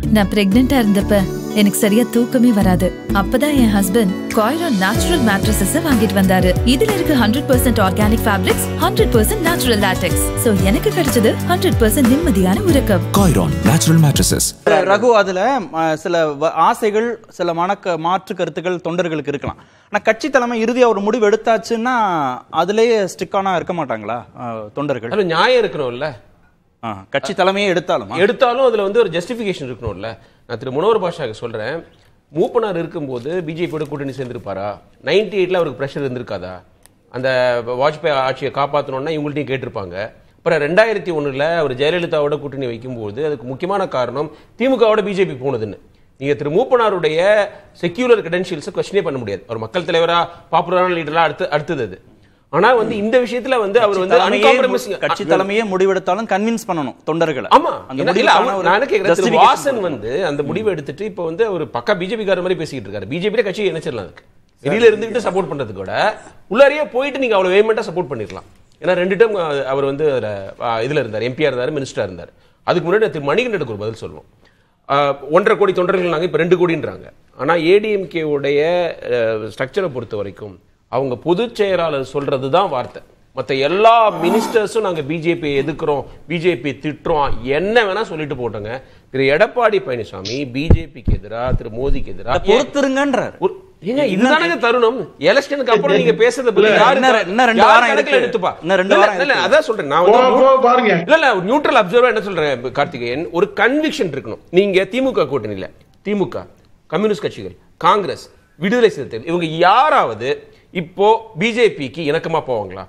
நான் பிரெக்னெண்டா இருந்தப்ப எனக்கு சரியா தூக்கமே வராது அப்பதான் என் ஹஸ்பண்ட் காய்ரான் நேச்சுரல் மேட்ரஸஸ் வாங்கிட்டு வந்தாரு இதுல இருக்கு hundred percent organic fabrics hundred percent natural latex so எனக்கு கிடைச்சது ஹண்ட்ரட் பர்சன்ட் நிம்மதியான உறக்கம் Coiron Natural Mattresses. ரகு அதுல ம, சில வ- ஆசைகள் சில மனக்க மாற்று கருத்துக்கள் தொண்டர்களுக்கு இருக்கலாம் ஆனா கட்சி தலைமை இறுதியா ஒரு முடிவு எடுத்தாச்சுன்னா அதுலயே ஸ்டிக்கானா இருக்க மாட்டாங்களா அஹ், தொண்டர்கள் அதுல நியாயம் இருக்கணும்ல ஆ, கட்சி தலைமையே எடுத்தாலும் எடுத்தாலும் அதுல வந்து ஒரு ஜஸ்டிஃபிகேஷன் இருக்கணும்ல நான் திரு மனோகர் பாஷாக்கு சொல்றேன் மூப்பனார் இருக்கும்போது பிஜேபியோட கூட்டணி சேர்ந்திருப்பாரா நைன்டி எயிட்ல அவருக்கு ப்ரெஷர் இருந்திருக்காதா அந்த வாஜ்பாய் ஆட்சியை காப்பாற்றணும்னா இவங்கள்ட்டையும் கேட்டிருப்பாங்க அப்புறம் ரெண்டாயிரத்தி ஒண்ணுல அவர் ஜெயலலிதாவோட கூட்டணி வைக்கும்போது அதுக்கு முக்கியமான காரணம் திமுகவோட பிஜேபி போனதுன்னு நீங்க திரு மூப்பனாருடைய செக்யூலர் கிரெடென்ஷியல்ஸை கொஸ்டினே பண்ண முடியாது அவர் மக்கள் தலைவரா பாப்புலரான லீடரா அடுத்து அடுத்தது அது ஆனா வந்து இந்த விஷயத்துல வந்து அவர் வந்து uncompromising- கட்சி தலைமையே முடிவெடுத்தாலும் கன்வின்ஸ் பண்ணணும் தொண்டர்களை ஆமா அந்த இல்ல, இல்ல, முடிவுக்கான அவர் ஒரு நான் என்ன கேக்குறேன், திரு justification வாசன் கொடுக்கணும். வந்து அந்த முடிவை எடுத்துட்டு இப்ப வந்து அவர் பக்கா பிஜேபி கார மாதிரி பேசிக்கிட்டு இருக்காரு பிஜேபி கட்சி இணைச்சிடலாம் அதுக்கு வெளியில இருந்துகிட்டு சப்போர்ட் பண்றதுக்கு கூட உள்ளாரியே போயிட்டு நீங்க அவ்வளவு வேமெண்டா சப்போர்ட் பண்ணிருக்கலாம் ஏன்னா ரெண்டு டைம் அவர் வந்து அதுல, ஆ, இதுல இருந்தார் எம்பியா இருந்தார் மினிஸ்டரா இருந்தார் அதுக்கு முன்னாடி திரு மணிகண்டனுக்கு ஒரு பதில் சொல்லுவோம் ஆ, ஒன்றரை கோடி தொண்டர்கள் நாங்க இப்ப ரெண்டு கோடின்றாங்க ஆனா ஏடிஎம்கே உடைய ஸ்ட்ரக்சரை பொறுத்த வரைக்கும் அவங்க பொதுச் செயலாளர் சொல்றது தான் வார்த்தை மத்த எல்லா மினிஸ்டர்ஸும் நாங்க பிஜேபி எதிர்க்கிறோம் பிஜேபி திட்டுறோம் என்ன வேணா சொல்லிட்டு போட்டோங்க திரு எடப்பாடி பழனிசாமி பிஜேபிக்கு எதிரா திரு மோடிக்கு எதிரா அதை பொறுத்திருங்கன்றார் ஒரு- ஏங்க இதுதானங்க தருணம் எலெக்ஷனுக்கு அப்புறம் நீங்க பேசுறத பத்தி இல்ல, யாரு இன்னும் க- இன்னும் ரெண்டு யார் வாரம் கணக்குல இருக்கு. எடுத்துப்பா இன்னும் ரெண்டு இல்ல, வாரம் இல்ல, இருக்கு. அதான் சொல்றேன் நான் போ, வந்து போ, பாருங்க இல்ல இல்ல ஒரு நியூட்ரல் அப்சர்வர் என்ன சொல்றேன் கார்த்திகேயன் ஒரு கன்விக்ஷன் இருக்கணும் நீங்க திமுக கூட்டணியில திமுக கம்யூனிஸ்ட் கட்சிகள் காங்கிரஸ் விடுதலை சிறுத்தைகள் இவங்க யாராவது இப்போ பிஜேபிக்கு இணக்கமா போவாங்களா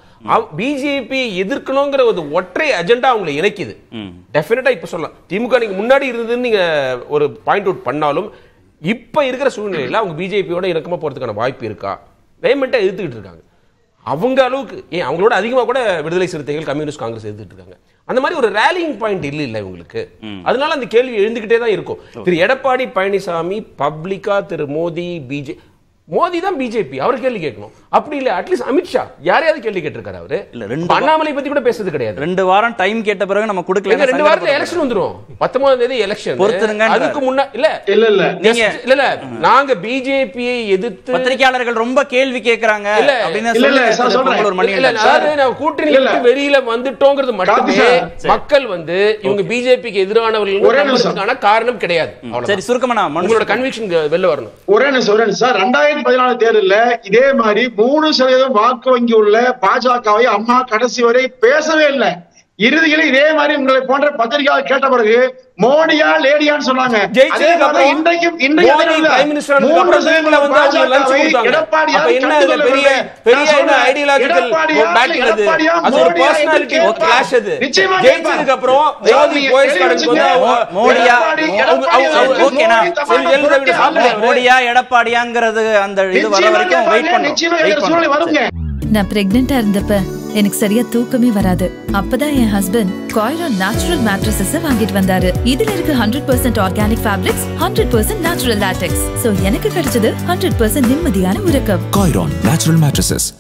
பிஜேபி எதிர்க்கணுங்கிற ஒரு ஒற்றை அஜெண்டா அவங்களை இணைக்குது டெஃபினட்டா இப்ப சொல்லலாம் திமுக நீங்க முன்னாடி இருந்ததுன்னு நீங்க ஒரு பாயிண்ட் அவுட் பண்ணாலும் இப்ப இருக்கிற சூழ்நிலையில அவங்க பிஜேபியோட இணக்கமா போறதுக்கான வாய்ப்பு இருக்கா வேமெண்டா எதிர்த்துக்கிட்டு இருக்காங்க அவங்க அளவுக்கு ஏன் அவங்களோட அதிகமா கூட விடுதலை சிறுத்தைகள் கம்யூனிஸ்ட் காங்கிரஸ் எதிர்த்துட்டு இருக்காங்க அந்த மாதிரி ஒரு ரேலிங் பாயிண்ட் இல்ல இல்ல இவங்களுக்கு அதனால அந்த கேள்வி எழுந்துகிட்டே தான் இருக்கும் திரு எடப்பாடி பழனிசாமி பப்ளிக்கா திரு மோடி பிஜே மோடி தான் பிஜேபி அவர் கேள்வி கேட்கணும் அப்படி இல்ல அட்லீஸ்ட் அமித்ஷா யாரையாவது கேள்வி கேட்டிருக்காரு அவரு இல்ல, ரெண்டு இப்ப அண்ணாமலை பத்தி கூட பேசுறது கிடையாது ரெண்டு வாரம் டைம் கேட்ட பிறகு நம்ம ஏங்க, கொடுக்கல ரெண்டு வாரத்துல எலெக்ஷன் வந்துரும் பத்தொன்பதாம் தேதி எலெக்ஷன் பொறுத்திருங்கன்றாரு. அதுக்கு முன்னா இல்ல இல்ல இல்ல நீங்க just- இல்ல இல்ல நாங்க பிஜேபியை எதிர்த்து பத்திரிகையாளர்கள் ரொம்ப கேள்வி கேக்குறாங்க இல்ல, அப்படின்னு இல்ல, இல்ல, சொல்லி சார் சொல்றேன். பொங்கலூர் இல்ல, இல்ல, மணிகண்டன் அதாவது நான் கூட்டணி இல்ல, இல்ல. விட்டு வெளியில வந்துட்டோங்கிறது மட்டுமே காந்தி மக்கள் வந்து இவங்க பிஜேபிக்கு எதிரானவர்கள் ஒரே நிமிஷம். நம்புறதுக்கான காரணம் கிடையாது சரி அவ்வளவுதான். சுருக்கமா நான் உங்களோட மனு கன்விக்ஷன் வெளில வரணும் ஒரே நிமிஷம் ஒரே நிமிஷம் சார் ரெண்டாயிரத்தி பதினாலு தேர்தல்ல இதே மாதிரி மூணு சதவீதம் வாக்கு வங்கி உள்ள பாஜகவை அம்மா கடைசி வரை பேசவே இல்லை இறுதியில் இதே மாதிரி உங்களை போன்ற பத்திரிகையாளர் கேட்ட பிறகு மோடியா லேடியான்னு சொன்னாங்க ஜெயிச்சதுக்கு அதே மாதிரி அப்புறம் இன்றைக்கும் இன்றைக்கு மோடி அதே இல்லை. prime minister ஆனதுக்கு மூன்று அப்புறம் சதவீதம் இவங்களை வந்து அவங்க lunch பாஜகவை கொடுத்தாங்க. எடப்பாடியார் அப்ப என்ன கண்டுகொள்ளவில்லை. பெரிய- பெரிய நான் என்ன சொல்றேன். ideological எடப்பாடியார், battle அது? எடப்பாடியா, அது ஒரு மோடியா என்று personality கேட்பார். clash அது. நிச்சயமா ஜெயிச்சதுக்கு அப்புறம் கேட்பார். மோடி சார், voice நீங்க கணக்கு தெரிஞ்சுங்க. வந்து மோடியா, எடப்பாடி, அவங்க- எடப்பாடி அவங்க- அவர்கள் ஓகேண்ணா. மோடி தமிழ் சரி, எழுத விட புரட்சி சாப்பிட மோடியா எடப்பாடியாங்கிறது அந்த இது வர நிச்சயமா வரைக்கும் வெயிட் கேட்பாங்க. நிச்சயமா பண்ணுவோம் கேட்கிற சூழ்நிலை வருங்க நான் பிரெக்னெண்டா இருந்தப்ப எனக்கு சரியா தூக்கமே வராது அப்பதான் என் ஹஸ்பண்ட் காய்ரான் நேச்சுரல் மேட்ரஸஸ் வாங்கிட்டு வந்தாரு இதுல இருக்கு hundred percent organic fabrics hundred percent natural latex so எனக்கு கிடைச்சது ஹண்ட்ரட் பர்சன்ட் நிம்மதியான உறக்கம் Coiron Natural Mattresses.